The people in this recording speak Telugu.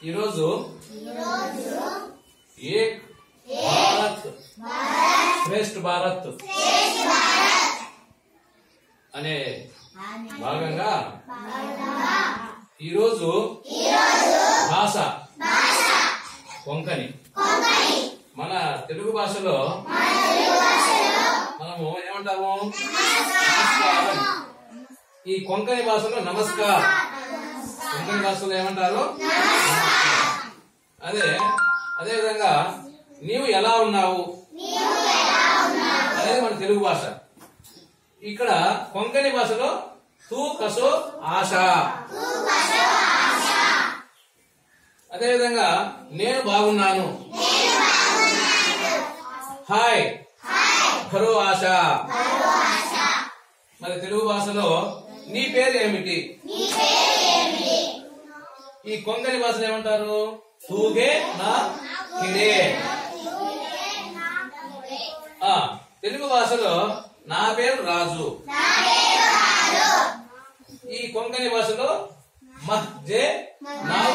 ఈరోజు ఏక్ భారత్ శ్రేష్ఠ భారత్ అనే భాగంగా ఈరోజు భాష కొంకణి మన తెలుగు భాషలో మనము ఏమంటాము నమస్కారం ఈ కొంకణి భాషలో నమస్కారం కొంకణి భాషలో ఏమంటారు అదే అదే విధంగా నీవు ఎలా ఉన్నావు అనేది మన తెలుగు భాష ఇక్కడ కొంకణి భాషలో తూ కసో ఆశ అదే విధంగా నేను బాగున్నాను హాయ్ ఖరో ఆశ మరి తెలుగు భాషలో నీ పేరు ఏమిటి ఈ కొంకణి భాషలో ఏమంటారు తూగే నా కిడే ఆ తెలుగు భాషలో నా పేరు రాజు ఈ కొంకణి భాషలో మహ్జే నావు